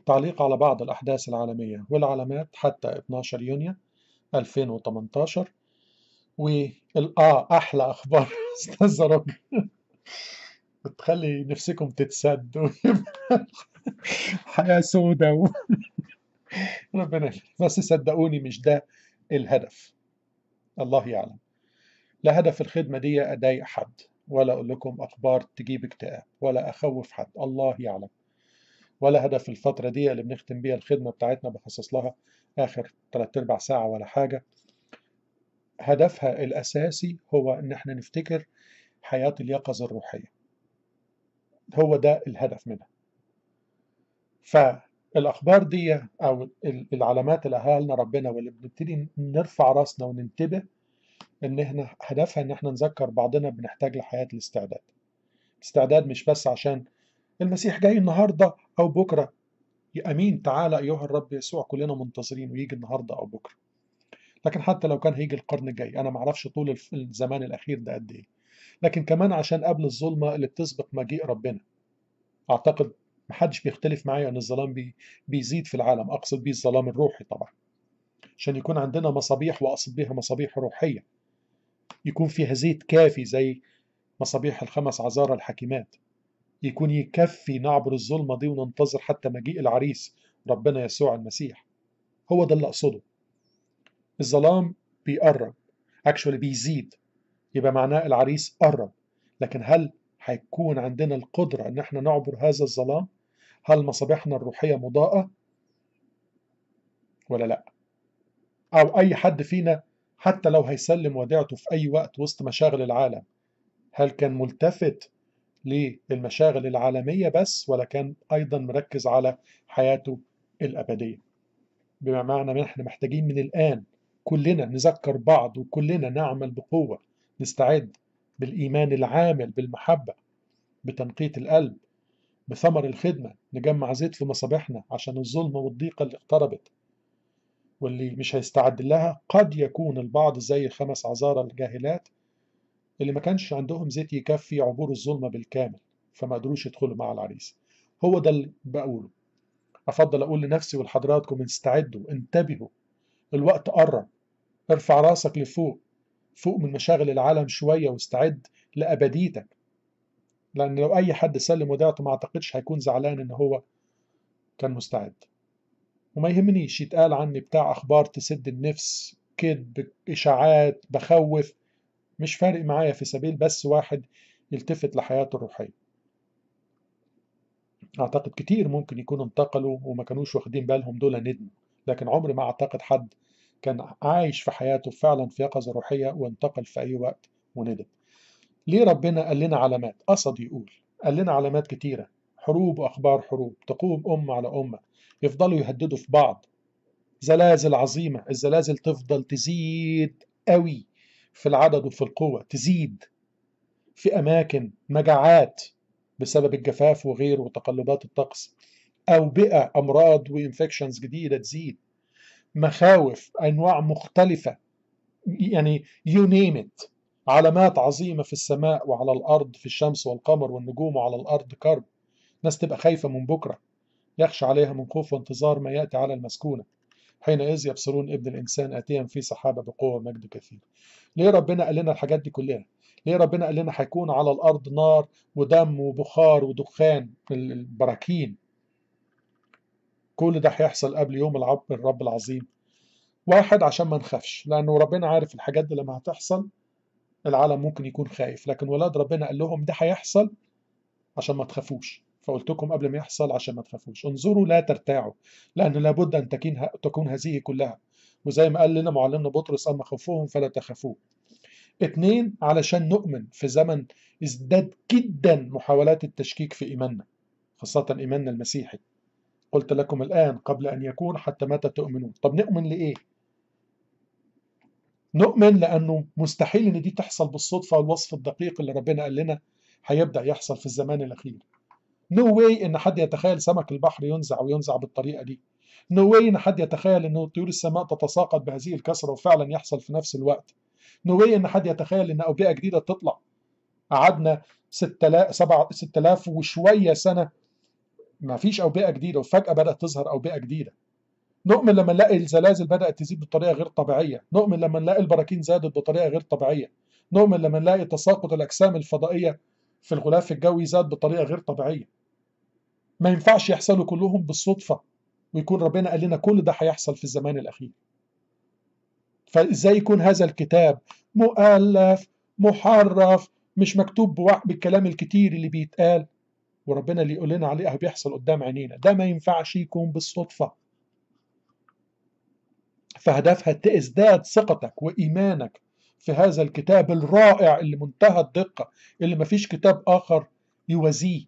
تعليق على بعض الأحداث العالمية والعلامات حتى 12 يونيو 2018 والآه أحلى أخبار أستاذ رب بتخلي نفسكم تتسد حياة سودة و... ربنا يخليك. بس صدقوني مش ده الهدف الله يعلم لا هدف الخدمة دي أضايق حد ولا أقول لكم أخبار تجيب اكتئاب ولا أخوف حد الله يعلم ولا هدف الفترة دي اللي بنختم بيها الخدمة بتاعتنا بخصص لها آخر تلات أرباع ساعة ولا حاجة هدفها الأساسي هو إن إحنا نفتكر حياة اليقظة الروحية هو ده الهدف منها فالأخبار دي أو العلامات اللي أهالنا ربنا واللي بنبتدي نرفع راسنا وننتبه إن إحنا هدفها إن إحنا نذكر بعضنا بنحتاج لحياة الاستعداد الاستعداد مش بس عشان المسيح جاي النهارده او بكره يا امين تعالى ايها الرب يسوع كلنا منتظرين ويجي النهارده او بكره لكن حتى لو كان هيجي القرن الجاي انا ما اعرفش طول الزمان الاخير ده قد ايه لكن كمان عشان قبل الظلمه اللي بتسبق مجيء ربنا اعتقد محدش بيختلف معايا ان الظلام بي بيزيد في العالم اقصد بيه الظلام الروحي طبعا عشان يكون عندنا مصابيح واقصد بيها مصابيح روحيه يكون فيها زيت كافي زي مصابيح الخمس عذارى الحكيمات يكون يكفي نعبر الظلمة دي وننتظر حتى مجيء العريس ربنا يسوع المسيح هو ده اللي أقصده الظلام بيقرب اكشولي بيزيد يبقى معناه العريس قرب لكن هل هيكون عندنا القدرة ان احنا نعبر هذا الظلام هل مصابيحنا الروحية مضاءة ولا لا او اي حد فينا حتى لو هيسلم وديعته في اي وقت وسط مشاغل العالم هل كان ملتفت للمشاغل العالمية بس ولا كان أيضا مركز على حياته الأبدية بما معنى ان احنا محتاجين من الآن كلنا نذكر بعض وكلنا نعمل بقوة نستعد بالإيمان العامل بالمحبة بتنقية القلب بثمر الخدمة نجمع زيت في مصابيحنا عشان الظلمة والضيقة اللي اقتربت واللي مش هيستعد لها قد يكون البعض زي خمس عذارى الجاهلات اللي ما كانش عندهم زيت يكفي عبور الظلمة بالكامل فما قدروش يدخلوا مع العريس هو ده اللي بقوله أفضل أقول لنفسي ولحضراتكم استعدوا انتبهوا الوقت قرب ارفع راسك لفوق فوق من مشاغل العالم شوية واستعد لأبديتك لأن لو أي حد سلم وديعته ما أعتقدش هيكون زعلان إن هو كان مستعد وما يهمنيش يتقال عني بتاع أخبار تسد النفس كذب إشاعات بخوف مش فارق معايا في سبيل بس واحد يلتفت لحياته الروحية أعتقد كتير ممكن يكونوا انتقلوا وما كانوش واخدين بالهم دول ندموا لكن عمري ما أعتقد حد كان عايش في حياته فعلا في يقظة روحية وانتقل في أي وقت وندم ليه ربنا قال لنا علامات قصد يقول قال لنا علامات كتيرة حروب وأخبار حروب تقوم أمة على أمة يفضلوا يهددوا في بعض زلازل عظيمة الزلازل تفضل تزيد قوي في العدد وفي القوة تزيد في أماكن مجاعات بسبب الجفاف وغيره وتقلبات الطقس أوبئة أمراض وإنفكشنز جديدة تزيد مخاوف أنواع مختلفة يعني you name it علامات عظيمة في السماء وعلى الأرض في الشمس والقمر والنجوم وعلى الأرض كرب ناس تبقى خايفة من بكرة يخشى عليها من خوف وانتظار ما يأتي على المسكونة حينئذ يبصرون ابن الإنسان آتيا في سحابة بقوة ومجد كثير ليه ربنا قال لنا الحاجات دي كلها ليه ربنا قال لنا هيكون على الأرض نار ودم وبخار ودخان البراكين كل ده هيحصل قبل يوم العب الرب العظيم واحد عشان ما نخافش لأنه ربنا عارف الحاجات دي لما هتحصل العالم ممكن يكون خايف لكن ولاد ربنا قال لهم ده هيحصل عشان ما تخافوش فقلت لكم قبل ما يحصل عشان ما تخافوش انظروا لا ترتاعوا لأن لابد أن تكون تكون هذه كلها وزي ما قال لنا معلمنا بطرس أما خوفهم فلا تخافوه اتنين علشان نؤمن في زمن ازداد جدا محاولات التشكيك في إيماننا خاصة إيماننا المسيحي قلت لكم الآن قبل أن يكون حتى متى تؤمنون طب نؤمن لإيه؟ نؤمن لأنه مستحيل إن دي تحصل بالصدفة والوصف الدقيق اللي ربنا قال لنا هيبدأ يحصل في الزمان الأخير نو no واي إن حد يتخيل سمك البحر ينزع وينزع بالطريقة دي نو no واي إن حد يتخيل إن طيور السماء تتساقط بهذه الكثرة وفعلا يحصل في نفس الوقت نو no واي إن حد يتخيل إن أوبئة جديدة تطلع قعدنا 6000 وشوية سنة ما فيش أوبئة جديدة وفجأة بدأت تظهر أوبئة جديدة نؤمن لما نلاقي الزلازل بدأت تزيد بطريقة غير طبيعية نؤمن لما نلاقي البراكين زادت بطريقة غير طبيعية نؤمن لما نلاقي تساقط الأجسام الفضائية في الغلاف الجوي زاد بطريقة غير طبيعية ما ينفعش يحصلوا كلهم بالصدفة ويكون ربنا قال لنا كل ده هيحصل في الزمان الأخير فإزاي يكون هذا الكتاب مؤلف محرف مش مكتوب بالكلام الكتير اللي بيتقال وربنا اللي يقول لنا عليه بيحصل قدام عينينا ده ما ينفعش يكون بالصدفة فهدفها ازداد ثقتك وإيمانك في هذا الكتاب الرائع اللي منتهى الدقة اللي ما فيش كتاب آخر يوازيه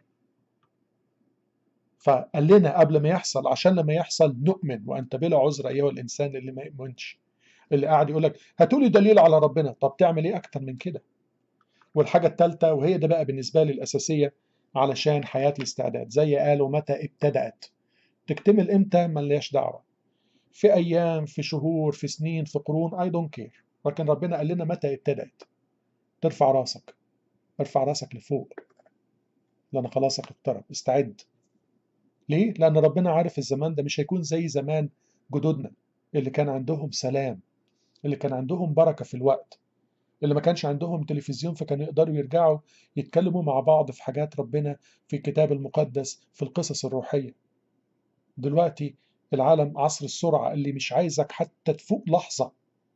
فقال لنا قبل ما يحصل عشان لما يحصل نؤمن وأنت بلا عذر أيها الإنسان اللي ما يؤمنش اللي قاعد يقول لك هاتوا لي دليل على ربنا طب تعمل إيه أكتر من كده والحاجة الثالثة وهي ده بقى بالنسبة لي الأساسية علشان حياة الاستعداد زي قالوا متى ابتدأت تكتمل إمتى ملياش دعوة في أيام في شهور في سنين في قرون I don't care لكن ربنا قال لنا متى ابتدأت ترفع راسك ارفع راسك لفوق لأن خلاصك اقترب استعد ليه؟ لأن ربنا عارف الزمان ده مش هيكون زي زمان جدودنا اللي كان عندهم سلام اللي كان عندهم بركة في الوقت اللي ما كانش عندهم تلفزيون فكانوا يقدروا يرجعوا يتكلموا مع بعض في حاجات ربنا في الكتاب المقدس في القصص الروحية دلوقتي العالم عصر السرعة اللي مش عايزك حتى تفوق لحظة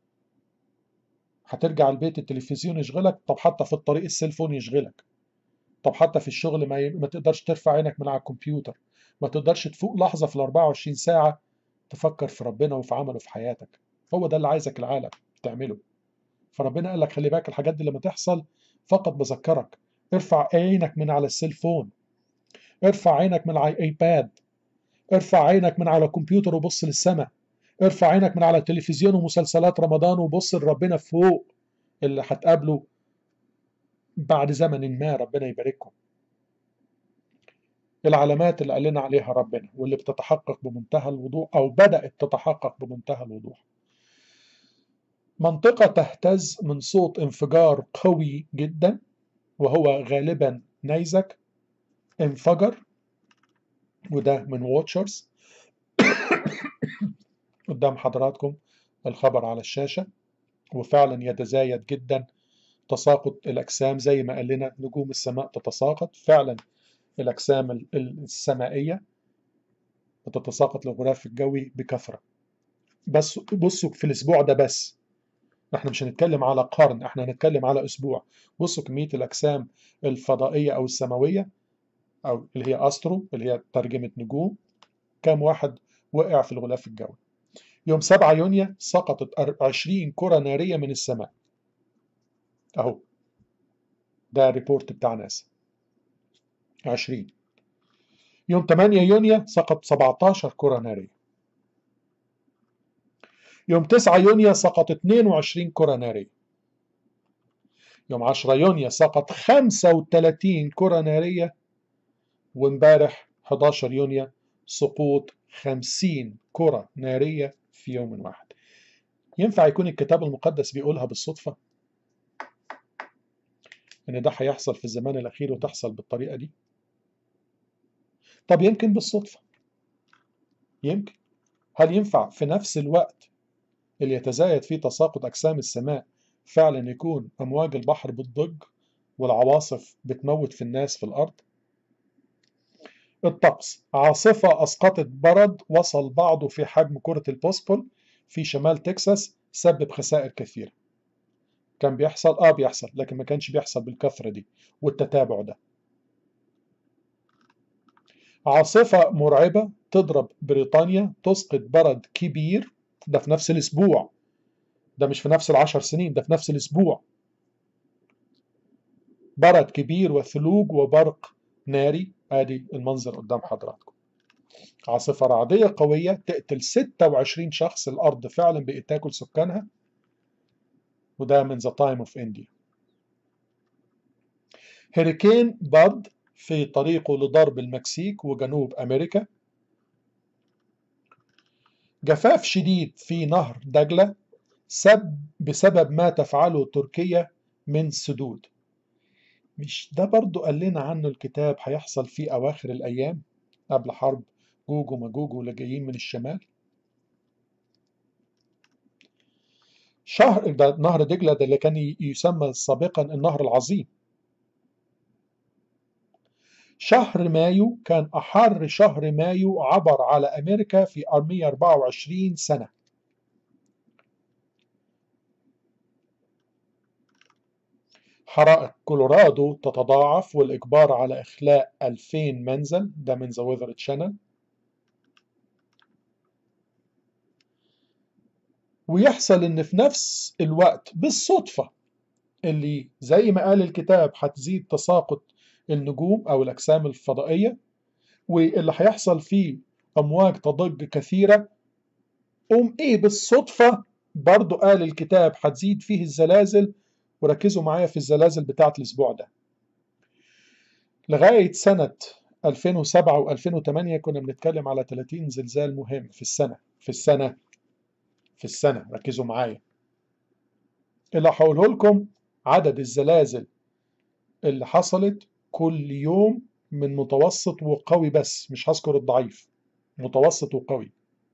هترجع البيت التلفزيون يشغلك طب حتى في الطريق السيلفون يشغلك طب حتى في الشغل ما, ي... ما تقدرش ترفع عينك من على الكمبيوتر ما تقدرش تفوق لحظة في ال 24 ساعة تفكر في ربنا وفي عمله في حياتك هو ده اللي عايزك العالم تعمله فربنا قال لك خلي بالك الحاجات دي لما تحصل فقط بذكرك ارفع عينك من على السيلفون ارفع عينك من على الايباد ارفع عينك من على الكمبيوتر وبص للسماء ارفع عينك من على التلفزيون ومسلسلات رمضان وبص لربنا فوق اللي هتقابله بعد زمن ما ربنا يبارككم العلامات اللي قال لنا عليها ربنا واللي بتتحقق بمنتهى الوضوح أو بدأت تتحقق بمنتهى الوضوح منطقة تهتز من صوت انفجار قوي جدا وهو غالبا نيزك انفجر وده من واتشرز قدام حضراتكم الخبر على الشاشة وفعلا يتزايد جدا تساقط الأجسام زي ما قال لنا نجوم السماء تتساقط فعلا الأجسام السمائية بتتساقط للغلاف الجوي بكثرة بس بصوا في الأسبوع ده بس احنا مش هنتكلم على قرن احنا هنتكلم على أسبوع بصوا كمية الأجسام الفضائية أو السماوية أو اللي هي أسترو اللي هي ترجمة نجوم كام واحد وقع في الغلاف الجوي يوم 7 يونيو سقطت 20 كرة نارية من السماء أهو ده ريبورت بتاع ناسا 20 يوم 8 يونيو سقط 17 كرة نارية يوم 9 يونيو سقط 22 كرة نارية يوم 10 يونيو سقط 35 كرة نارية وامبارح 11 يونيو سقوط 50 كرة نارية في يوم واحد ينفع يكون الكتاب المقدس بيقولها بالصدفة ان ده هيحصل في الزمان الاخير وتحصل بالطريقة دي طب يمكن بالصدفة يمكن هل ينفع في نفس الوقت اللي يتزايد فيه تساقط أجسام السماء فعلا يكون أمواج البحر بتضج والعواصف بتموت في الناس في الأرض الطقس عاصفة أسقطت برد وصل بعضه في حجم كرة البوسبول في شمال تكساس سبب خسائر كثيرة كان بيحصل آه بيحصل لكن ما كانش بيحصل بالكثرة دي والتتابع ده عاصفة مرعبة تضرب بريطانيا تسقط برد كبير ده في نفس الأسبوع ده مش في نفس العشر سنين ده في نفس الأسبوع برد كبير وثلوج وبرق ناري ادي المنظر قدام حضراتكم عاصفة رعدية قوية تقتل 26 شخص الأرض فعلا بقت تاكل سكانها وده من ذا تايم اوف انديا هريكين باد في طريقه لضرب المكسيك وجنوب أمريكا جفاف شديد في نهر دجلة سب بسبب ما تفعله تركيا من سدود مش ده برضو قال لنا عنه الكتاب هيحصل في أواخر الأيام قبل حرب جوج وماجوج واللي جايين من الشمال شهر ده نهر دجلة ده اللي كان يسمى سابقا النهر العظيم شهر مايو كان أحر شهر مايو عبر على أمريكا في 124 سنة حرائق كولورادو تتضاعف والإجبار على إخلاء 2000 منزل ده من ذا ويذر تشانل ويحصل إن في نفس الوقت بالصدفة اللي زي ما قال الكتاب هتزيد تساقط النجوم أو الأجسام الفضائية واللي هيحصل فيه أمواج تضج كثيرة قوم إيه بالصدفة برضو قال الكتاب هتزيد فيه الزلازل وركزوا معايا في الزلازل بتاعة الأسبوع ده لغاية سنة 2007 و2008 كنا بنتكلم على 30 زلزال مهم في السنة في السنة في السنة ركزوا معايا اللي هقوله لكم عدد الزلازل اللي حصلت كل يوم من متوسط وقوي بس مش هذكر الضعيف متوسط وقوي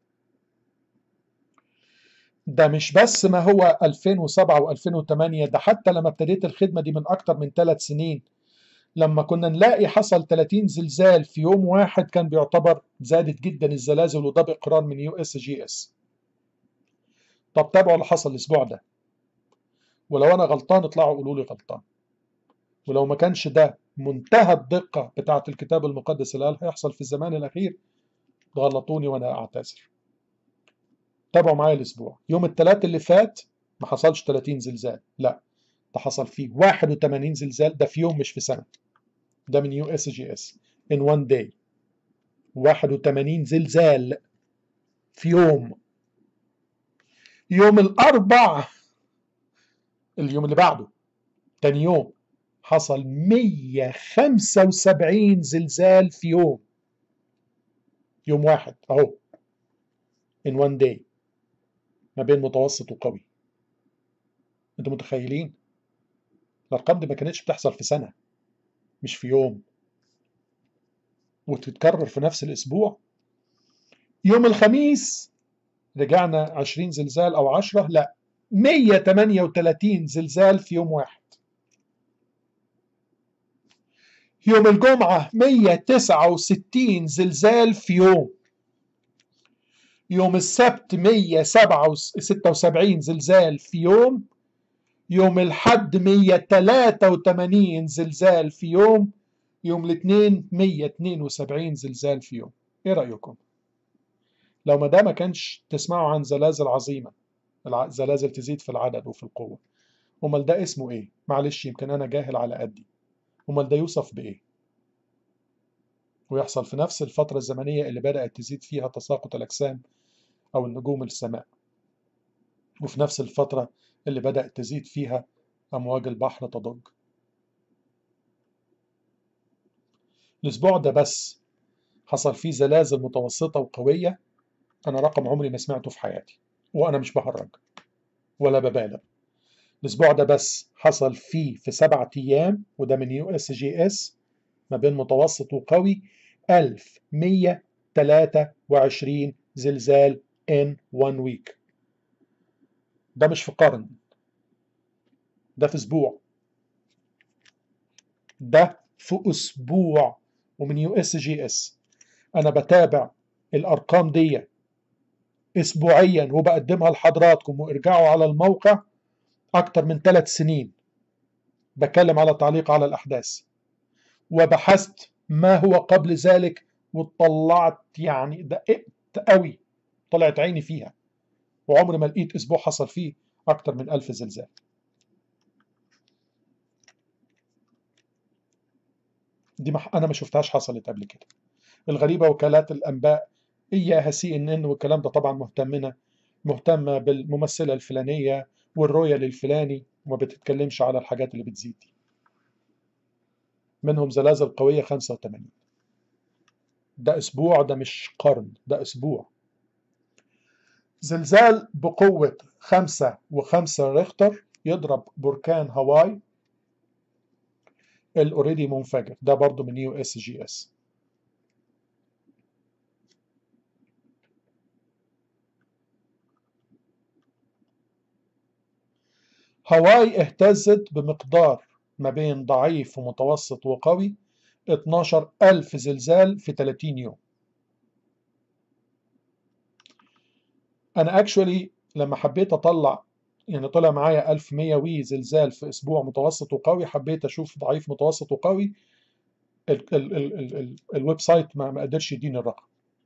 ده مش بس ما هو 2007 و2008 ده حتى لما ابتديت الخدمة دي من أكتر من ثلاث سنين لما كنا نلاقي حصل 30 زلزال في يوم واحد كان بيعتبر زادت جدا الزلازل وده بإقرار من يو اس جي اس طب تابعوا اللي حصل الأسبوع ده ولو أنا غلطان اطلعوا قولوا لي غلطان ولو ما كانش ده منتهى الدقة بتاعة الكتاب المقدس اللي قال هيحصل في الزمان الأخير غلطوني وأنا أعتذر تابعوا معايا الأسبوع يوم الثلاث اللي فات ما حصلش 30 زلزال لا ده حصل فيه 81 زلزال ده في يوم مش في سنة ده من يو اس جي اس in one day 81 زلزال في يوم يوم الأربع اليوم اللي بعده تاني يوم حصل 175 زلزال في يوم يوم واحد اهو in one day ما بين متوسط وقوي انتوا متخيلين الارقام دي ما كانتش بتحصل في سنه مش في يوم وتتكرر في نفس الاسبوع يوم الخميس رجعنا 20 زلزال او 10 لا 138 زلزال في يوم واحد يوم الجمعة 169 زلزال في يوم يوم السبت 176 زلزال في يوم يوم الحد 183 زلزال في يوم يوم الاثنين 172 زلزال في يوم ايه رأيكم لو ما ده ما كانش تسمعوا عن زلازل عظيمة الزلازل تزيد في العدد وفي القوة امال ده اسمه ايه معلش يمكن انا جاهل على قدي امال ده يوصف بايه ويحصل في نفس الفترة الزمنية اللي بدأت تزيد فيها تساقط الأجسام أو النجوم السماء وفي نفس الفترة اللي بدأت تزيد فيها أمواج البحر تضج الأسبوع ده بس حصل فيه زلازل متوسطة وقوية أنا رقم عمري ما سمعته في حياتي وأنا مش بهرج ولا ببالغ الأسبوع ده بس حصل فيه في سبعة أيام وده من يو اس جي اس ما بين متوسط وقوي 1123 زلزال in one week ده مش في قرن ده في اسبوع ده في اسبوع ومن يو اس جي اس انا بتابع الارقام دي اسبوعيا وبقدمها لحضراتكم وارجعوا على الموقع اكتر من ثلاث سنين بتكلم على تعليق على الاحداث وبحثت ما هو قبل ذلك وطلعت يعني دققت قوي طلعت عيني فيها وعمري ما لقيت اسبوع حصل فيه اكتر من ألف زلزال دي مح... انا ما شفتهاش حصلت قبل كده الغريبه وكالات الانباء اياها سي ان ان والكلام ده طبعا مهتمنا مهتمه بالممثله الفلانيه والرويال الفلاني وما بتتكلمش على الحاجات اللي بتزيد دي منهم زلازل قويه 85 ده اسبوع ده مش قرن ده اسبوع زلزال بقوة خمسة وخمسة ريختر يضرب بركان هاواي الاوريدي منفجر ده برضو من يو اس جي اس هاواي اهتزت بمقدار ما بين ضعيف ومتوسط وقوي 12 ألف زلزال في 30 يوم أنا اكشولي لما حبيت أطلع يعني طلع معايا 1100 وي زلزال في أسبوع متوسط وقوي حبيت أشوف ضعيف متوسط وقوي ال ال ال ال ال الويب سايت ما ما قدرش يديني الرقم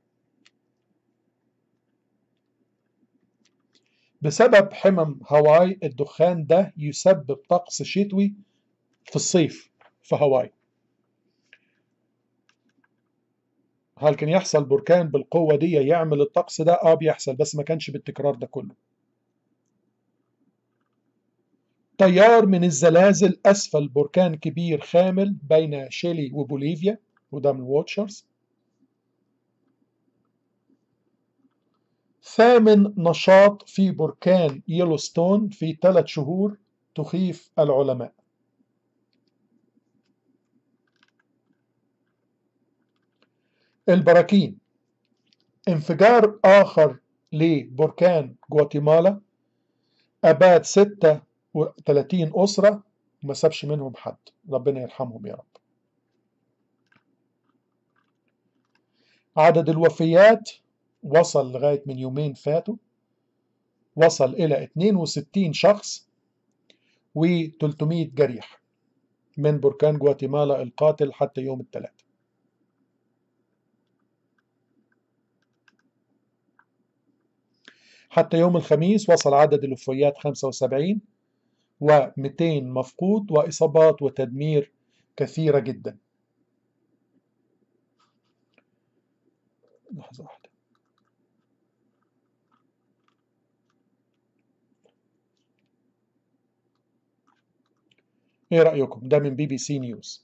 بسبب حمم هاواي الدخان ده يسبب طقس شتوي في الصيف في هاواي هل كان يحصل بركان بالقوة دي يعمل الطقس ده؟ اه بيحصل بس ما كانش بالتكرار ده كله تيار من الزلازل أسفل بركان كبير خامل بين شيلي وبوليفيا وده من واتشرز ثامن نشاط في بركان يلوستون في ثلاث شهور تخيف العلماء البراكين انفجار آخر لبركان جواتيمالا أباد 36 أسرة وما سابش منهم حد ربنا يرحمهم يا رب عدد الوفيات وصل لغاية من يومين فاتوا وصل إلى 62 شخص و300 جريح من بركان جواتيمالا القاتل حتى يوم الثلاث حتى يوم الخميس وصل عدد الوفيات 75 و200 مفقود وإصابات وتدمير كثيرة جدا لحظة واحدة ايه رأيكم ده من بي بي سي نيوز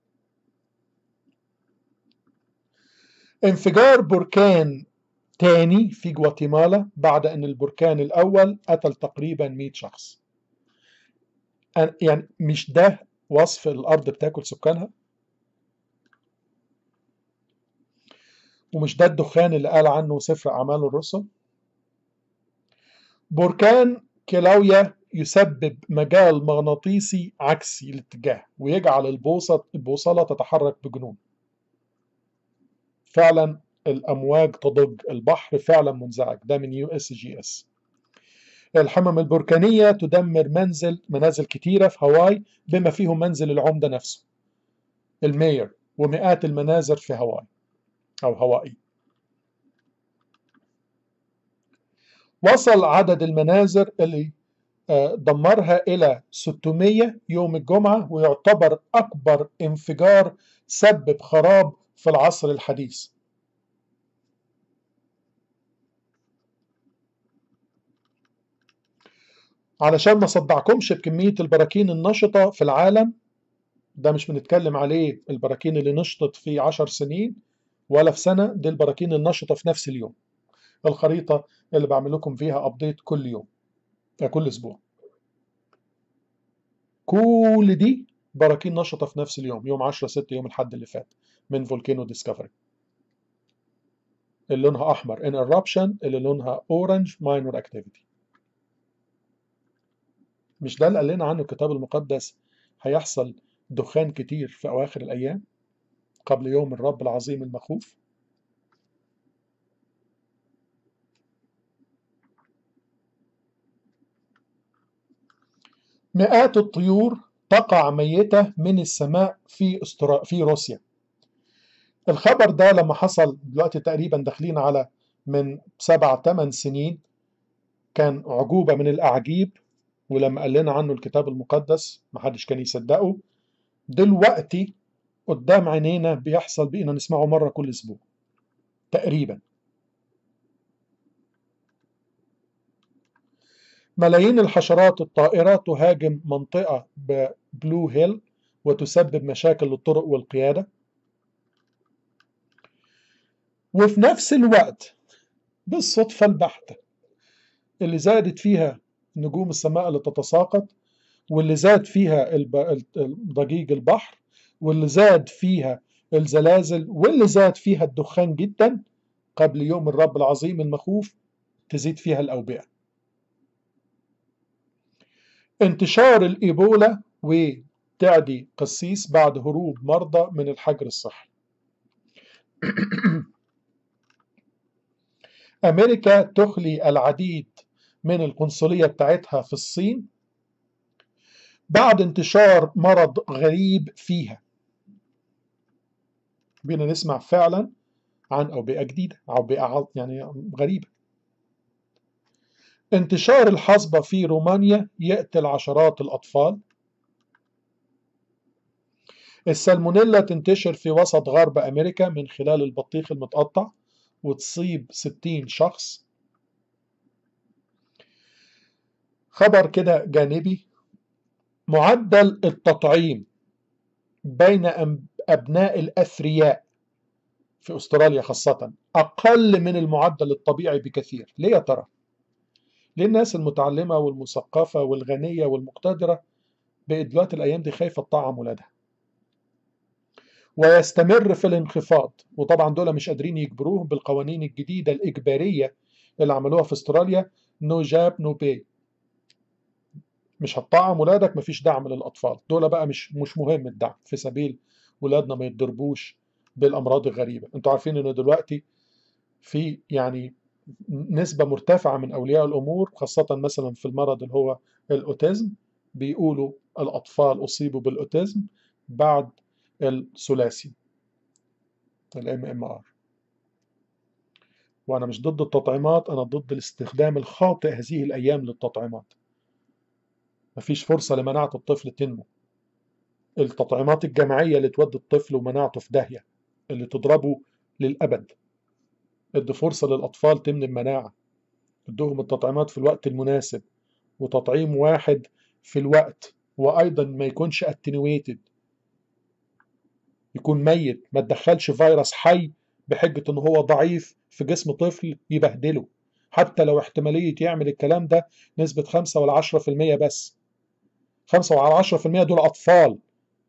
انفجار بركان تاني في جواتيمالا بعد ان البركان الاول قتل تقريبا 100 شخص يعني مش ده وصف الارض بتاكل سكانها ومش ده الدخان اللي قال عنه سفر اعمال الرسل بركان كلاويا يسبب مجال مغناطيسي عكسي الاتجاه ويجعل البوصة البوصلة تتحرك بجنون فعلا الأمواج تضج البحر فعلا منزعج ده من يو اس جي اس الحمم البركانية تدمر منزل منازل كتيرة في هاواي بما فيهم منزل العمدة نفسه المير ومئات المنازل في هاواي أو هوائي وصل عدد المنازل اللي دمرها إلى 600 يوم الجمعة ويعتبر أكبر انفجار سبب خراب في العصر الحديث علشان ما صدعكمش بكمية البراكين النشطة في العالم ده مش بنتكلم عليه البراكين اللي نشطت في عشر سنين ولا في سنة دي البراكين النشطة في نفس اليوم الخريطة اللي بعمل لكم فيها أبديت كل يوم كل أسبوع كل دي براكين نشطة في نفس اليوم يوم 10 6 يوم الحد اللي فات من فولكانو ديسكفري اللي لونها أحمر in eruption اللي لونها orange minor activity مش ده اللي قال لنا عنه الكتاب المقدس هيحصل دخان كتير في أواخر الأيام قبل يوم الرب العظيم المخوف مئات الطيور تقع ميتة من السماء في استرا... في روسيا الخبر ده لما حصل دلوقتي تقريبا داخلين على من سبع ثمان سنين كان عجوبة من الأعجيب ولما قال لنا عنه الكتاب المقدس محدش كان يصدقه دلوقتي قدام عينينا بيحصل بقينا نسمعه مرة كل أسبوع تقريبا ملايين الحشرات الطائرة تهاجم منطقة ببلو هيل وتسبب مشاكل للطرق والقيادة وفي نفس الوقت بالصدفة البحتة اللي زادت فيها نجوم السماء اللي تتساقط واللي زاد فيها ضجيج البحر واللي زاد فيها الزلازل واللي زاد فيها الدخان جدا قبل يوم الرب العظيم المخوف تزيد فيها الأوبئة انتشار الإيبولا وتعدي قسيس بعد هروب مرضى من الحجر الصحي أمريكا تخلي العديد من القنصلية بتاعتها في الصين بعد انتشار مرض غريب فيها بينا نسمع فعلا عن أوبئة جديدة أو بيئة يعني غريبة انتشار الحصبة في رومانيا يقتل عشرات الأطفال السالمونيلا تنتشر في وسط غرب أمريكا من خلال البطيخ المتقطع وتصيب 60 شخص خبر كده جانبي معدل التطعيم بين أبناء الأثرياء في أستراليا خاصة أقل من المعدل الطبيعي بكثير ليه يا ترى؟ ليه الناس المتعلمة والمثقفة والغنية والمقتدرة بقت دلوقتي الأيام دي خايفة تطعم ولادها ويستمر في الانخفاض وطبعا دول مش قادرين يجبروهم بالقوانين الجديدة الإجبارية اللي عملوها في استراليا نو جاب نو باي مش هتطعم ولادك مفيش دعم للأطفال دول بقى مش مش مهم الدعم في سبيل ولادنا ما يتضربوش بالأمراض الغريبة انتوا عارفين ان دلوقتي في يعني نسبة مرتفعة من أولياء الأمور خاصة مثلا في المرض اللي هو الأوتيزم بيقولوا الأطفال أصيبوا بالأوتيزم بعد الثلاثي الام ام ار وانا مش ضد التطعيمات انا ضد الاستخدام الخاطئ هذه الايام للتطعيمات مفيش فرصه لمناعه الطفل تنمو التطعيمات الجماعيه اللي تودي الطفل ومناعته في داهيه اللي تضربه للابد ادي فرصه للاطفال تمني المناعه ادوهم التطعيمات في الوقت المناسب وتطعيم واحد في الوقت وايضا ما يكونش اتنويتد يكون ميت ما تدخلش فيروس حي بحجة ان هو ضعيف في جسم طفل يبهدله حتى لو احتمالية يعمل الكلام ده نسبة 5 ولا 10% بس 5 ولا 10% دول أطفال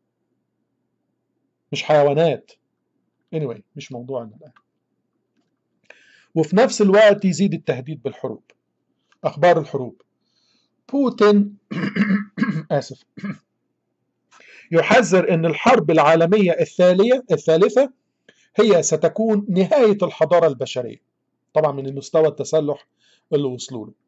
مش حيوانات anyway مش موضوعنا الآن وفي نفس الوقت يزيد التهديد بالحروب أخبار الحروب بوتين آسف يحذر أن الحرب العالمية الثالية الثالثة هي ستكون نهاية الحضارة البشرية طبعا من المستوى التسلح اللي وصلوا له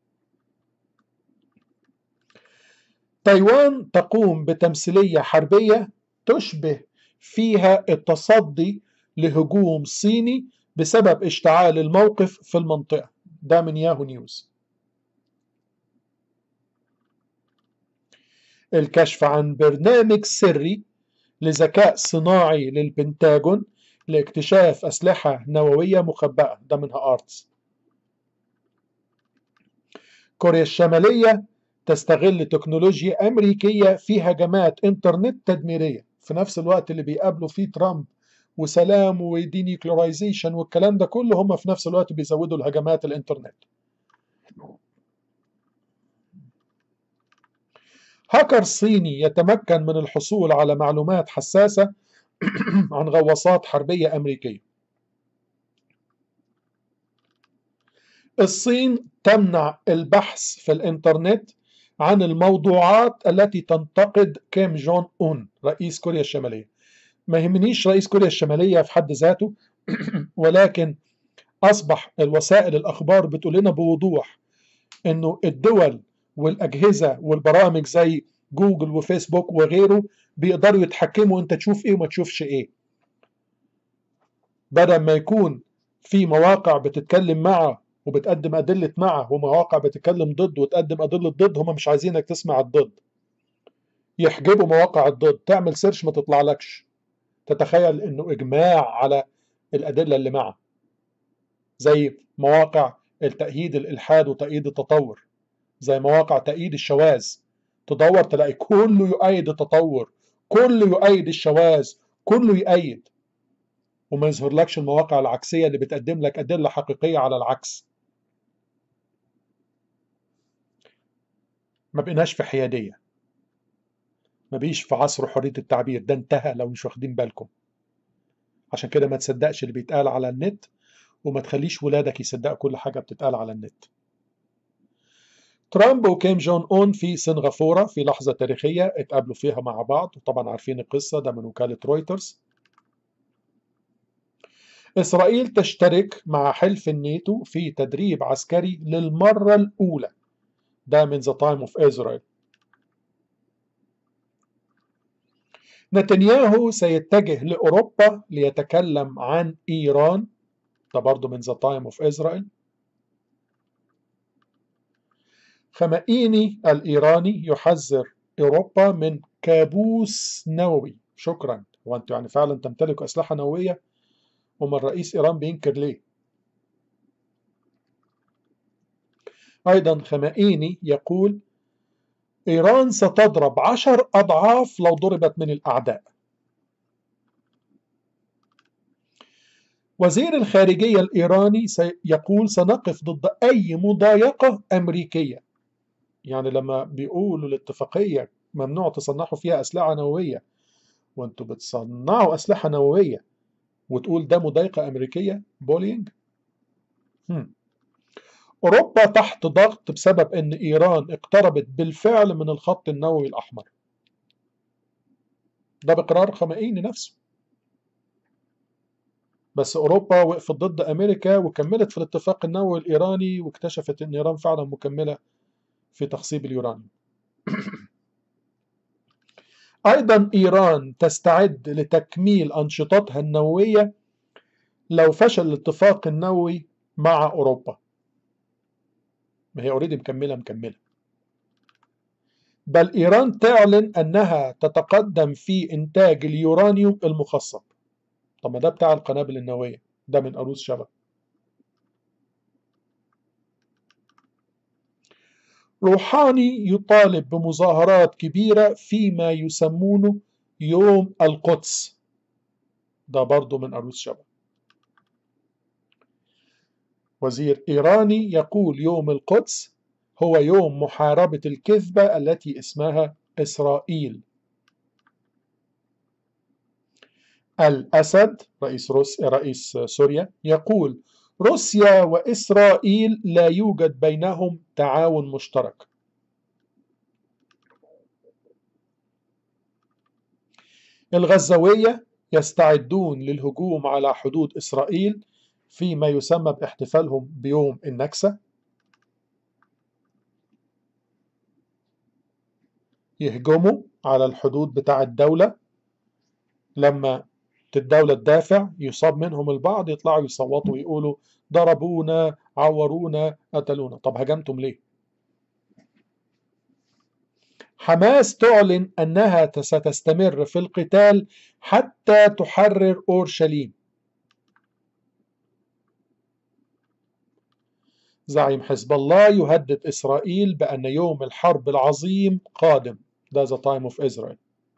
تايوان تقوم بتمثيلية حربية تشبه فيها التصدي لهجوم صيني بسبب اشتعال الموقف في المنطقة ده من ياهو نيوز الكشف عن برنامج سري لذكاء صناعي للبنتاجون لاكتشاف أسلحة نووية مخبأة ده منها آرتس كوريا الشمالية تستغل تكنولوجيا أمريكية في هجمات إنترنت تدميرية في نفس الوقت اللي بيقابلوا فيه ترامب وسلام ودينيوكليرايزيشن والكلام ده كله هم في نفس الوقت بيزودوا الهجمات الإنترنت هاكر صيني يتمكن من الحصول على معلومات حساسة عن غواصات حربية أمريكية الصين تمنع البحث في الإنترنت عن الموضوعات التي تنتقد كيم جون أون رئيس كوريا الشمالية ما يهمنيش رئيس كوريا الشمالية في حد ذاته ولكن أصبح الوسائل الأخبار بتقول لنا بوضوح إنه الدول والأجهزة والبرامج زي جوجل وفيسبوك وغيره بيقدروا يتحكموا أنت تشوف إيه وما تشوفش إيه بدل ما يكون في مواقع بتتكلم معه وبتقدم أدلة معه ومواقع بتتكلم ضد وتقدم أدلة ضد هم مش عايزينك تسمع الضد يحجبوا مواقع الضد تعمل سيرش ما تطلعلكش تتخيل انه اجماع على الادله اللي معه زي مواقع التأييد الإلحاد وتأييد التطور زي مواقع تأييد الشواذ تدور تلاقي كله يؤيد التطور كله يؤيد الشواذ كله يؤيد وما يظهر لكش المواقع العكسية اللي بتقدم لك أدلة حقيقية على العكس ما بقيناش في حيادية ما بقيش في عصر حرية التعبير ده انتهى لو مش واخدين بالكم عشان كده ما تصدقش اللي بيتقال على النت وما تخليش ولادك يصدقوا كل حاجة بتتقال على النت ترامب وكيم جون اون في سنغافورة في لحظة تاريخية اتقابلوا فيها مع بعض وطبعا عارفين القصة ده من وكالة رويترز إسرائيل تشترك مع حلف الناتو في تدريب عسكري للمرة الأولى ده من The Time of Israel نتنياهو سيتجه لأوروبا ليتكلم عن إيران ده برضه من The Time of Israel خمائيني الإيراني يحذر أوروبا من كابوس نووي شكرا وأنتم يعني فعلا تمتلكوا أسلحة نووية وما الرئيس إيران بينكر ليه أيضا خمائيني يقول إيران ستضرب عشر أضعاف لو ضربت من الأعداء وزير الخارجية الإيراني يقول سنقف ضد أي مضايقة أمريكية يعني لما بيقولوا الاتفاقية ممنوع تصنعوا فيها أسلحة نووية وانتوا بتصنعوا أسلحة نووية وتقول ده مضايقة أمريكية بولينج هم. أوروبا تحت ضغط بسبب أن إيران اقتربت بالفعل من الخط النووي الأحمر ده بقرار خمائيني نفسه بس أوروبا وقفت ضد أمريكا وكملت في الاتفاق النووي الإيراني واكتشفت أن إيران فعلا مكملة في تخصيب اليورانيوم أيضا إيران تستعد لتكميل أنشطتها النووية لو فشل الاتفاق النووي مع أوروبا ما هي اوريدي مكملة مكملة بل إيران تعلن أنها تتقدم في إنتاج اليورانيوم المخصب طب ما ده بتاع القنابل النووية ده من أروس شبك روحاني يطالب بمظاهرات كبيرة فيما يسمونه يوم القدس ده برضه من أروس شبك وزير إيراني يقول يوم القدس هو يوم محاربة الكذبة التي اسمها إسرائيل الأسد رئيس, روس رئيس سوريا يقول روسيا وإسرائيل لا يوجد بينهم تعاون مشترك الغزاوية يستعدون للهجوم على حدود إسرائيل فيما يسمى باحتفالهم بيوم النكسة يهجموا على الحدود بتاع الدولة لما الدولة تدافع يصاب منهم البعض يطلعوا يصوتوا ويقولوا ضربونا عورونا قتلونا طب هجمتم ليه حماس تعلن أنها ستستمر في القتال حتى تحرر أورشليم زعيم حزب الله يهدد إسرائيل بأن يوم الحرب العظيم قادم ده the time of Israel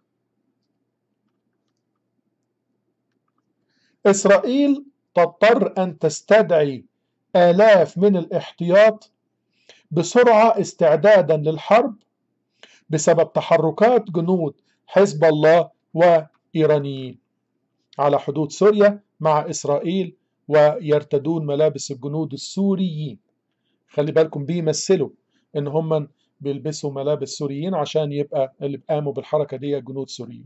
إسرائيل تضطر أن تستدعي آلاف من الاحتياط بسرعة استعدادا للحرب بسبب تحركات جنود حزب الله وإيرانيين على حدود سوريا مع إسرائيل ويرتدون ملابس الجنود السوريين خلي بالكم بيمثلوا ان هم بيلبسوا ملابس سوريين عشان يبقى اللي قاموا بالحركه دي جنود سوريين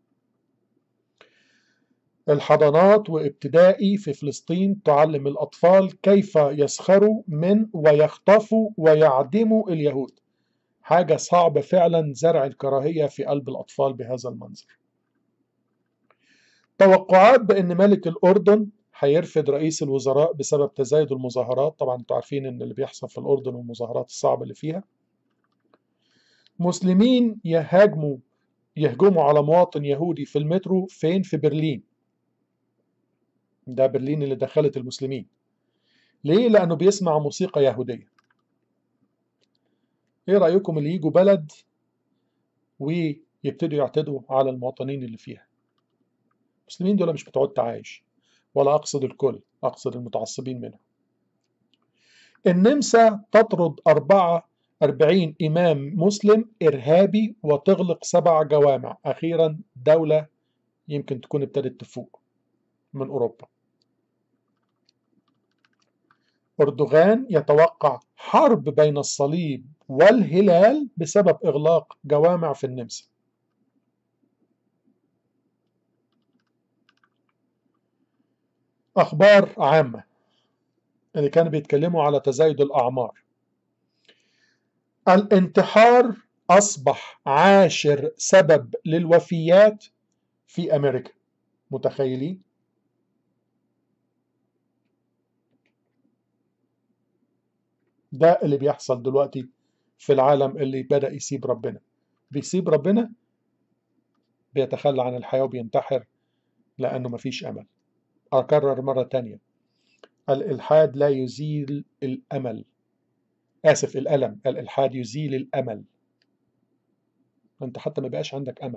الحضانات وابتدائي في فلسطين تعلم الأطفال كيف يسخروا من ويخطفوا ويعدموا اليهود حاجة صعبة فعلا زرع الكراهية في قلب الأطفال بهذا المنظر توقعات بأن ملك الأردن هيرفض رئيس الوزراء بسبب تزايد المظاهرات طبعا انتوا عارفين ان اللي بيحصل في الأردن والمظاهرات الصعبة اللي فيها مسلمين يهاجموا يهجموا على مواطن يهودي في المترو فين في برلين ده برلين اللي دخلت المسلمين ليه لأنه بيسمع موسيقى يهودية ايه رأيكم اللي يجوا بلد ويبتدوا يعتدوا على المواطنين اللي فيها المسلمين دول مش بتوع التعايش ولا أقصد الكل أقصد المتعصبين منهم النمسا تطرد أربعة أربعين إمام مسلم إرهابي وتغلق سبع جوامع أخيرا دولة يمكن تكون ابتدت تفوق من أوروبا أردوغان يتوقع حرب بين الصليب والهلال بسبب إغلاق جوامع في النمسا أخبار عامة اللي كانوا بيتكلموا على تزايد الأعمار الانتحار أصبح عاشر سبب للوفيات في أمريكا متخيلين؟ ده اللي بيحصل دلوقتي في العالم اللي بدأ يسيب ربنا بيسيب ربنا بيتخلى عن الحياة وبينتحر لأنه مفيش أمل أكرر مرة تانية الإلحاد لا يزيل الأمل آسف الألم الإلحاد يزيل الأمل أنت حتى ما بقاش عندك أمل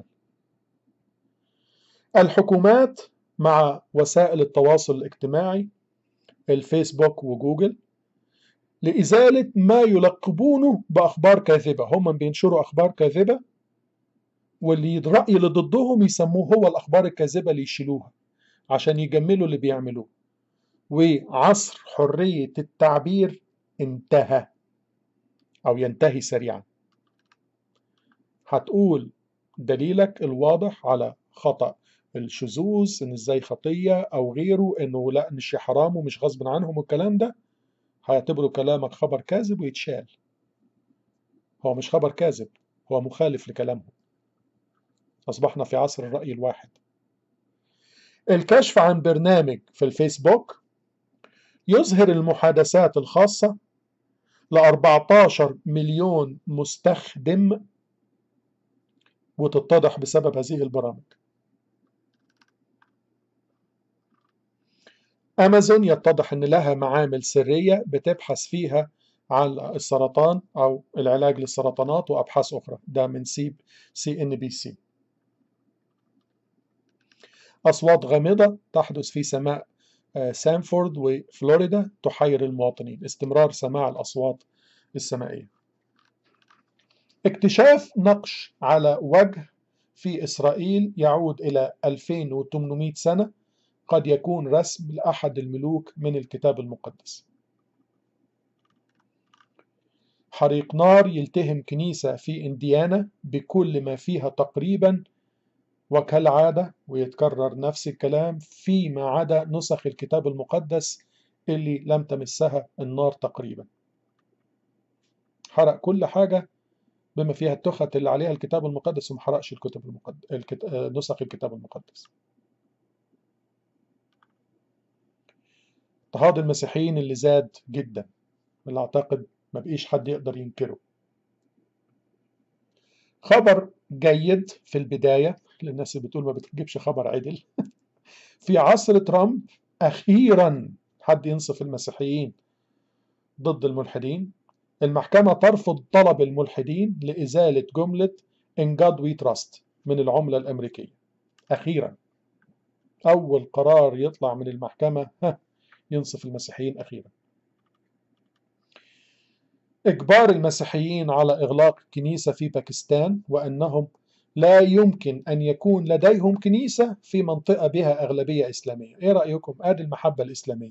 الحكومات مع وسائل التواصل الاجتماعي الفيسبوك وجوجل لإزالة ما يلقبونه بأخبار كاذبة هم بينشروا أخبار كاذبة واللي الرأي اللي ضدهم يسموه هو الأخبار الكاذبة اللي يشيلوها عشان يجملوا اللي بيعملوه وعصر حرية التعبير انتهى أو ينتهي سريعا هتقول دليلك الواضح على خطأ الشذوذ ان ازاي خطية او غيره انه لا مش حرام ومش غصب عنهم والكلام ده هيعتبروا كلامك خبر كاذب ويتشال هو مش خبر كاذب هو مخالف لكلامهم أصبحنا في عصر الرأي الواحد الكشف عن برنامج في الفيسبوك يظهر المحادثات الخاصة ل 14 مليون مستخدم وتتضح بسبب هذه البرامج أمازون يتضح أن لها معامل سرية بتبحث فيها عن السرطان أو العلاج للسرطانات وأبحاث أخرى ده من سي سي إن بي سي أصوات غامضة تحدث في سماء سانفورد وفلوريدا تحير المواطنين استمرار سماع الأصوات السمائية اكتشاف نقش على وجه في إسرائيل يعود إلى 2800 سنة قد يكون رسم لأحد الملوك من الكتاب المقدس حريق نار يلتهم كنيسة في إنديانا بكل ما فيها تقريبا وكالعادة ويتكرر نفس الكلام فيما عدا نسخ الكتاب المقدس اللي لم تمسها النار تقريبا حرق كل حاجة بما فيها التخت اللي عليها الكتاب المقدس وما حرقش الكتب المقدس الكت... نسخ الكتاب المقدس اضطهاد المسيحيين اللي زاد جدا اللي اعتقد ما بقيش حد يقدر ينكره خبر جيد في البداية للناس اللي بتقول ما بتجيبش خبر عدل في عصر ترامب أخيرا حد ينصف المسيحيين ضد الملحدين المحكمة ترفض طلب الملحدين لإزالة جملة In God We Trust من العملة الأمريكية أخيرا أول قرار يطلع من المحكمة ها ينصف المسيحيين أخيرا إجبار المسيحيين على إغلاق كنيسة في باكستان وأنهم لا يمكن أن يكون لديهم كنيسة في منطقة بها أغلبية إسلامية إيه رأيكم؟ آدي المحبة الإسلامية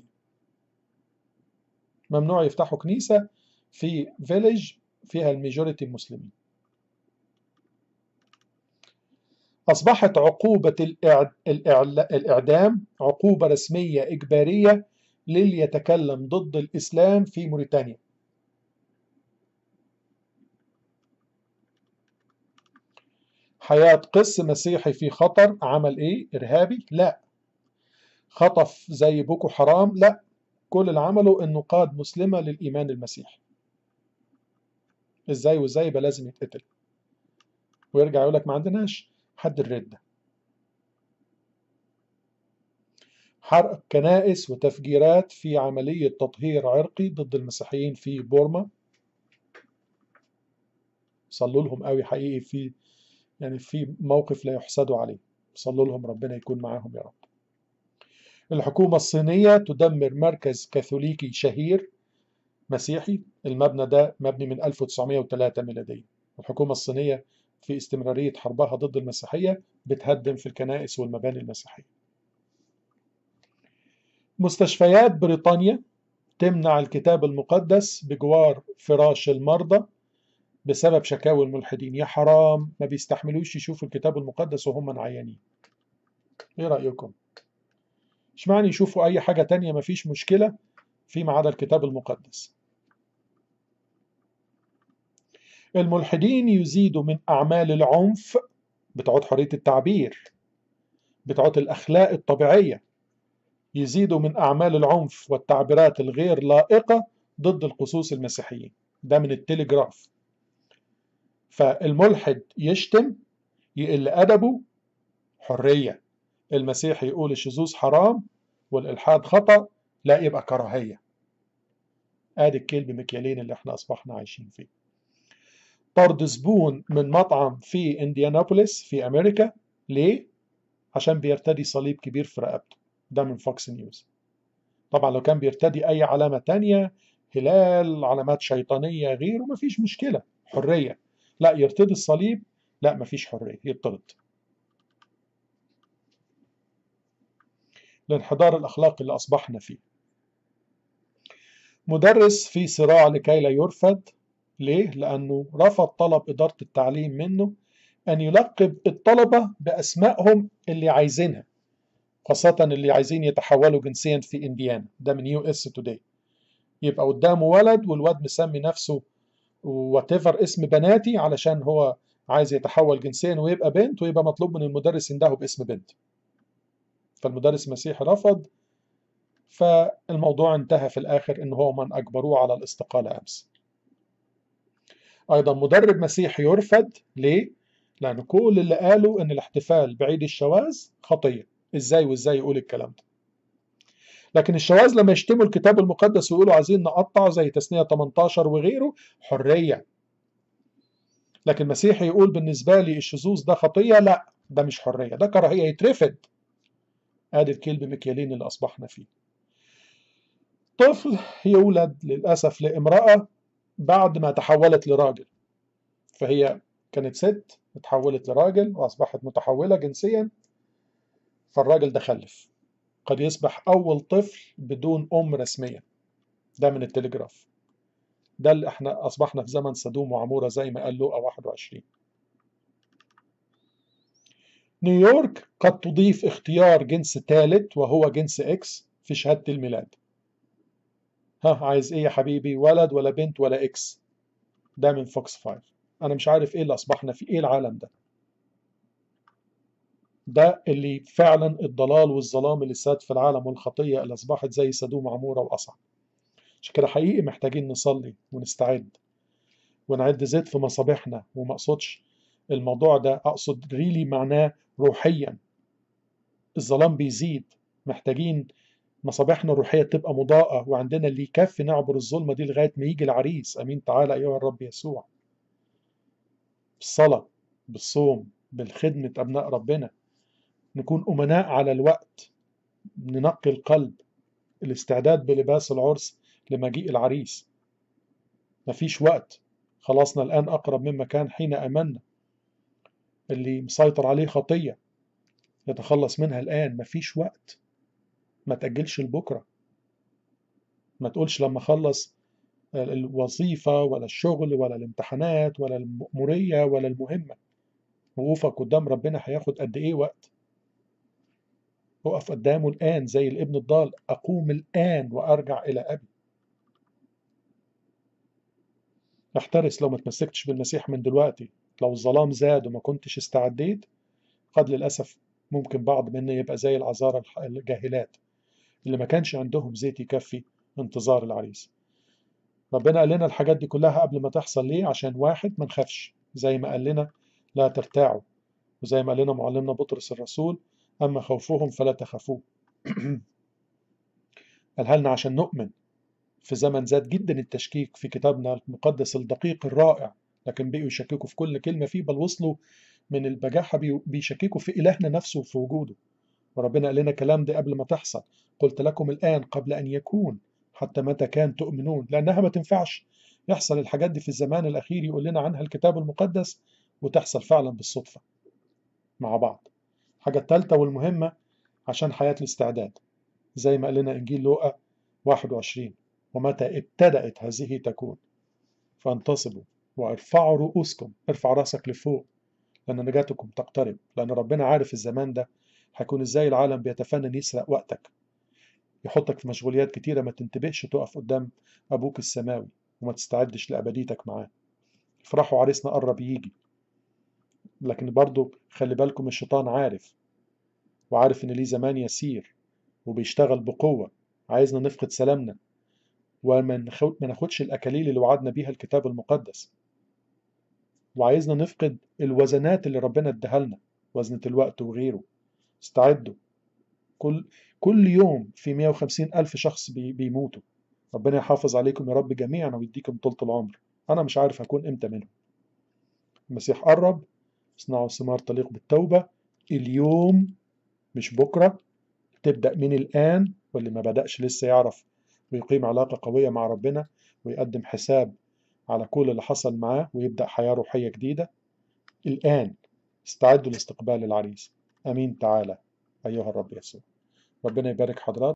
ممنوع يفتحوا كنيسة في فيليج فيها الميجوريتي المسلمين أصبحت عقوبة الإعد... الإعل... الإعدام عقوبة رسمية إجبارية للي يتكلم ضد الإسلام في موريتانيا حياة قس مسيحي في خطر عمل إيه؟ إرهابي؟ لا خطف زي بوكو حرام؟ لا كل اللي عمله إنه قاد مسلمة للإيمان المسيحي إزاي وإزاي يبقى لازم يتقتل ويرجع يقول لك ما عندناش حد الردة حرق كنائس وتفجيرات في عملية تطهير عرقي ضد المسيحيين في بورما صلوا لهم قوي حقيقي في يعني في موقف لا يحسدوا عليه صلوا لهم ربنا يكون معاهم يا رب الحكومة الصينية تدمر مركز كاثوليكي شهير مسيحي المبنى ده مبني من 1903 ميلاديا الحكومة الصينية في استمرارية حربها ضد المسيحية بتهدم في الكنائس والمباني المسيحية مستشفيات بريطانيا تمنع الكتاب المقدس بجوار فراش المرضى بسبب شكاوى الملحدين يا حرام ما بيستحملوش يشوفوا الكتاب المقدس وهم عيانين ايه رأيكم اشمعنى يشوفوا اي حاجة تانية ما فيش مشكلة فيما عدا الكتاب المقدس الملحدين يزيدوا من أعمال العنف بتوع حرية التعبير بتوع الأخلاق الطبيعية يزيدوا من أعمال العنف والتعبيرات الغير لائقة ضد القصوص المسيحيين ده من التليجراف فالملحد يشتم يقل أدبه حرية المسيح يقول الشذوذ حرام والإلحاد خطأ لا يبقى كراهية ادي الكلب مكيالين اللي احنا اصبحنا عايشين فيه طرد زبون من مطعم في انديانابوليس في امريكا ليه عشان بيرتدي صليب كبير في رقبته ده من فوكس نيوز طبعا لو كان بيرتدي اي علامة تانية هلال علامات شيطانية غيره مفيش مشكلة حرية لا يرتدي الصليب لا مفيش حرية يطرد الانحدار الأخلاقي اللي أصبحنا فيه مدرس في صراع لكي لا يرفد ليه؟ لأنه رفض طلب إدارة التعليم منه أن يلقب الطلبة بأسمائهم اللي عايزينها خاصة اللي عايزين يتحولوا جنسيا في إنديانا ده من يو اس توداي يبقى قدامه ولد والواد مسمي نفسه واتيفر اسم بناتي علشان هو عايز يتحول جنسيا ويبقى بنت ويبقى مطلوب من المدرس يندهه باسم بنت فالمدرس المسيحي رفض فالموضوع انتهى في الآخر إن هو من أجبروه على الاستقالة أمس أيضا مدرب مسيحي يرفض ليه؟ لأن كل اللي قالوا إن الاحتفال بعيد الشواذ خطية إزاي وإزاي يقول الكلام ده لكن الشواذ لما يشتموا الكتاب المقدس ويقولوا عايزين نقطع زي تثنية 18 وغيره حرية لكن المسيحي يقول بالنسبة لي الشذوذ ده خطية لا ده مش حرية ده كراهية يترفض ادي الكلب مكيالين اللي اصبحنا فيه طفل يولد للاسف لامراه بعد ما تحولت لراجل فهي كانت ست اتحولت لراجل واصبحت متحوله جنسيا فالراجل ده خلف قد يصبح اول طفل بدون ام رسميه ده من التلجراف ده اللي احنا اصبحنا في زمن سدوم وعموره زي ما قال لوقا 21 نيويورك قد تضيف اختيار جنس ثالث وهو جنس اكس في شهادة الميلاد ها عايز ايه يا حبيبي ولد ولا بنت ولا اكس ده من فوكس 5 انا مش عارف ايه اللي اصبحنا في ايه العالم ده ده اللي فعلا الضلال والظلام اللي ساد في العالم والخطية اللي اصبحت زي سدوم وعمورة واصعب عشان كده حقيقي محتاجين نصلي ونستعد ونعد زيت في مصابيحنا وما اقصدش الموضوع ده اقصد ريلي معناه روحيا الظلام بيزيد محتاجين مصابيحنا الروحيه تبقى مضاءه وعندنا اللي يكفي نعبر الظلمه دي لغايه ما يجي العريس امين تعالى ايها الرب يسوع بالصلاه بالصوم بالخدمه ابناء ربنا نكون امناء على الوقت ننقي القلب الاستعداد بلباس العرس لمجيء العريس مفيش وقت خلاصنا الآن أقرب مما كان حين أمنا اللي مسيطر عليه خطية يتخلص منها الآن مفيش وقت ما تأجلش لبكرة ما تقولش لما أخلص الوظيفة ولا الشغل ولا الامتحانات ولا المأمورية ولا المهمة وقوفك قدام ربنا هياخد قد إيه وقت أقف قدامه الآن زي الابن الضال أقوم الآن وأرجع إلى أبي احترس لو ما تمسكتش بالمسيح من دلوقتي لو الظلام زاد وما كنتش استعديت قد للأسف ممكن بعض منا يبقى زي العذارى الجاهلات اللي ما كانش عندهم زيت يكفي انتظار العريس ربنا قال لنا الحاجات دي كلها قبل ما تحصل ليه عشان واحد ما نخافش زي ما قال لنا لا ترتاعوا وزي ما قال لنا معلمنا بطرس الرسول أما خوفهم فلا تخافوه قالها لنا عشان نؤمن في زمن زاد جدا التشكيك في كتابنا المقدس الدقيق الرائع لكن بقوا يشككوا في كل كلمة فيه بل وصلوا من البجاحة بيشككوا في إلهنا نفسه وفي وجوده وربنا قال لنا كلام ده قبل ما تحصل قلت لكم الآن قبل أن يكون حتى متى كان تؤمنون لأنها ما تنفعش يحصل الحاجات دي في الزمان الأخير يقول لنا عنها الكتاب المقدس وتحصل فعلا بالصدفة مع بعض الحاجة الثالثة والمهمة عشان حياة الاستعداد زي ما قال لنا إنجيل لوقا 21 ومتى ابتدأت هذه تكون فانتصبوا وارفعوا رؤوسكم ارفع راسك لفوق لأن نجاتكم تقترب لأن ربنا عارف الزمان ده هيكون ازاي العالم بيتفنن يسرق وقتك يحطك في مشغوليات كتيرة ما تنتبهش تقف قدام أبوك السماوي وما تستعدش لأبديتك معاه افرحوا عريسنا قرب يجي لكن برضو خلي بالكم الشيطان عارف وعارف إن ليه زمان يسير وبيشتغل بقوة عايزنا نفقد سلامنا وما ناخدش الأكاليل اللي وعدنا بيها الكتاب المقدس وعايزنا نفقد الوزنات اللي ربنا اداها لنا وزنة الوقت وغيره استعدوا كل كل يوم في 150 ألف شخص بي بيموتوا ربنا يحافظ عليكم يا رب جميعا ويديكم طولة العمر أنا مش عارف هكون إمتى منهم المسيح قرب اصنعوا ثمار تليق بالتوبة اليوم مش بكرة تبدأ من الآن واللي ما بدأش لسه يعرف ويقيم علاقة قوية مع ربنا ويقدم حساب على كل اللي حصل معاه ويبدأ حياة روحية جديدة الآن استعدوا لاستقبال العريس أمين تعالى أيها الرب يسوع ربنا يبارك حضرات